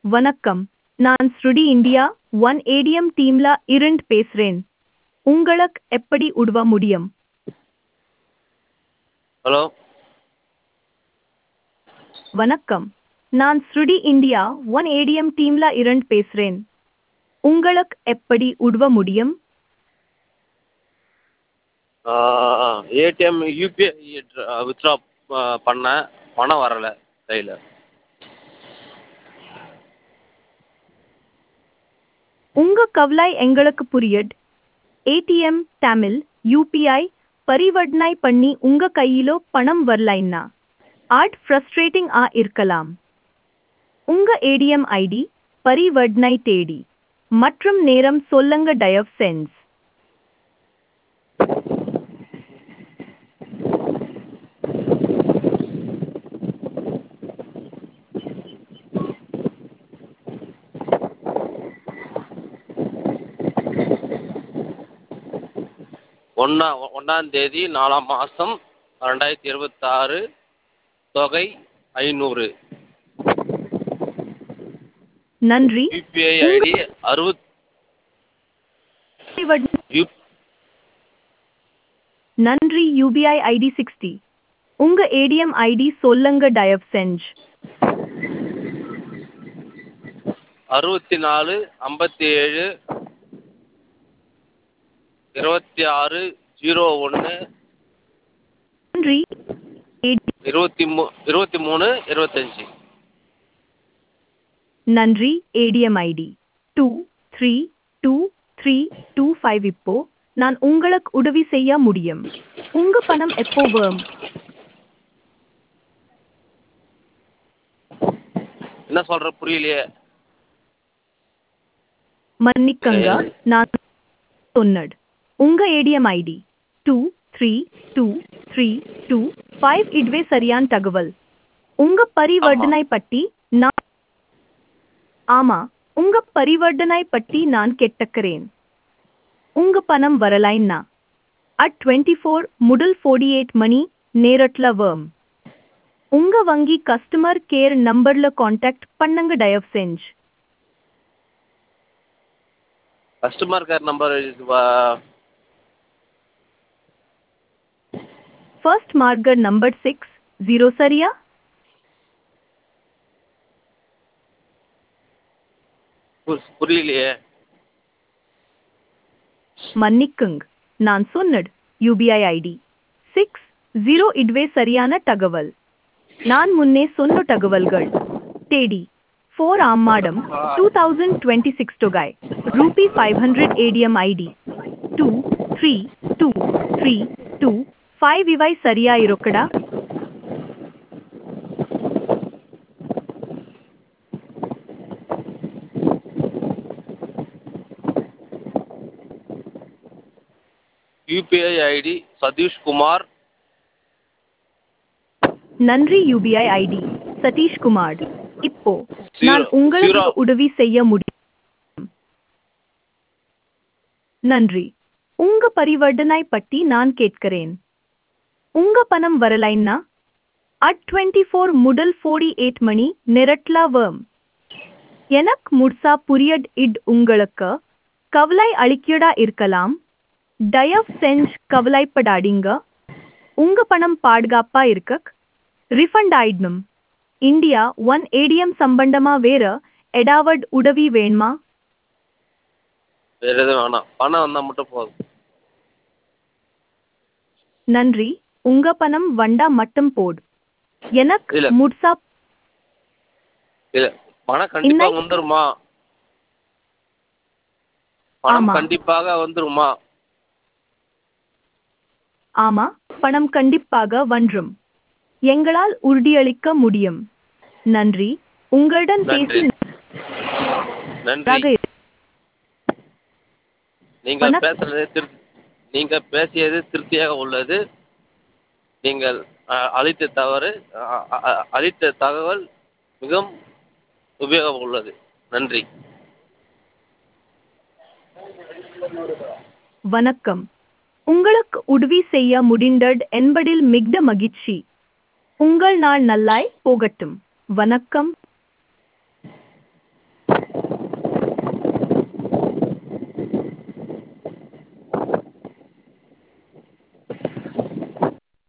வணக்கம் நான் ஸ்ருடி இந்தியா ஒன் ஏடிஎம் டீம்ல இருந்து பேசுறேன் உங்களுக்கு எப்படி உதவ முடியும் ஹலோ வணக்கம் நான் ஸ்ருடி இந்தியா ஒன் ஏடிஎம் டீம்ல இருந்து பேசுறேன் உங்களுக்கு எப்படி உதவ முடியும் ஏடிஎம் யூபிஐ வித்ட்ரா பண்ணேன் பணம் வரலை கையில் உங்க கவலை எங்களுக்கு புரியுது ஏடிஎம் தமிழ் யூபிஐ பரிவர்த்தனை பண்ணி உங்க கையிலோ பணம் வரலைன்னா ஆட் ஃப்ரஸ்ட்ரேட்டிங் ஆ இருக்கலாம் உங்க ஏடிஎம் ஐடி பரிவர்த்தனை தேடி மற்றும் நேரம் சொல்லுங்க டயவ் சென்ஸ் ஒன்றா ஒன்றாந்தேதி நாலாம் மாதம் ரெண்டாயிரத்தி இருபத்தாறு தொகை ஐநூறு நன்றி யூபிஐ ஐடி அறுபத் பரிவர்த்தனை- யூ நன்றி யூபிஐ ஐடி சிக்ஸ்டி உங்க ஏடிஎம் ஐடி சொல்லுங்க டயவ் சென்ஸ் அறுபத்தி நாலு ஐம்பத்தி ஏழு இருபத்தி ஆறு ஜீரோ ஒன்று நன்றி AD இருபத்தி மூ இருபத்தி மூணு இருபத்தஞ்சி நன்றி ATM ID two three two three two five இப்போ நான் உங்களுக்கு உதவி செய்ய முடியும் உங்க பணம் எப்போ வரும் என்ன சொல்கிற புரியலையே மன்னிக்கங்க நான் சொன்னது உங்க ATM ID two three two three two five இதுவே சரியான தகவல் உங்க பரிவர்த்தனை பற்றி நான் ஆமா உங்க பரிவர்த்தனை பற்றி நான் கேட்டுக்கிறேன் உங்க பணம் வரலைன்னா அட் டுவெண்ட்டி ஃபோர் முதல் ஃபோர்டி எயிட் மணி நேரட்ல வரும் உங்க வங்கி கஸ்டமர் கேர் நம்பர்ல காண்டாக்ட் பண்ணுங்க தயவு செஞ்சு customer care number first marker number six zero சரியா புரியலையே மன்னிக்குங்க நான் சொன்னது யூபிஐ ஐடி சிக்ஸ் ஜீரோ இதுவே சரியான தகவல் நான் முன்னே சொன்ன தகவல்கள் தேடி ஃபோர் ஆம் மாடம் டூ தௌசண்ட் டுவெண்ட்டி சிக்ஸ் தொகாய் rupee five hundred ATM ID two three two three two five இவை சரியா இருக்கடா யூபிஐ ஐடி சதீஷ்குமார் நன்றி யூபிஐ ஐடி சதீஷ் குமார் இப்போ நான் Zero- உங்களுக்கு zero. உதவி செய்ய முடியும் நன்றி உங்க பரிவர்த்தனை பற்றி நான் கேட்கிறேன் உங்க பணம் வரலைன்னா அட் டுவெண்ட்டி ஃபோர் முதல் ஃபோர்டி எயிட் மணி நிரட்ல வரும் எனக்கு முழுசா புரியட் இட் உங்களுக்கு கவலை அளிக்கடா இருக்கலாம் தயவு செஞ்சு கவலைப்படாதீங்க உங்க பணம் பாதுகாப்பா இருக்க ரிஃபண்ட் ஆயிடணும் இந்தியா ஒன் ஏடிஎம் சம்பந்தமா வேற எடாவட் உதவி வேணுமா வேறு எதுவும் வேணாம் பணம் வந்தால் மட்டும் போதும் நன்றி உங்க பணம் வண்டா மட்டும் போடு எனக்கு இல்ல. முழுசா இல்லை பணம் கண்டிப்பாக இன்னைக்கு- வந்துருமா பணம் ஆமா. கண்டிப்பாக வந்துருமா ஆமா பணம் கண்டிப்பாக வன்றும் எங்களால் உறுதியளிக்க முடியும் நன்றி உங்களுடன் நன்றி. பேசி நன்றி நன்றாக இரு- நீங்கள் வணக்கம். பேசுறது திரு நீங்கள் பேசியது திருப்தியாக உள்ளது நீங்கள் அஹ், அளித்த தவறு அஹ், அஹ், அளித்த தகவல் மிகவும் உபயோகம் உள்ளது நன்றி வணக்கம் உங்களுக்கு உதவி செய்ய முடிந்தது என்பதில் மிக்க மகிழ்ச்சி உங்கள் நாள் நல்லாய் போகட்டும் வணக்கம்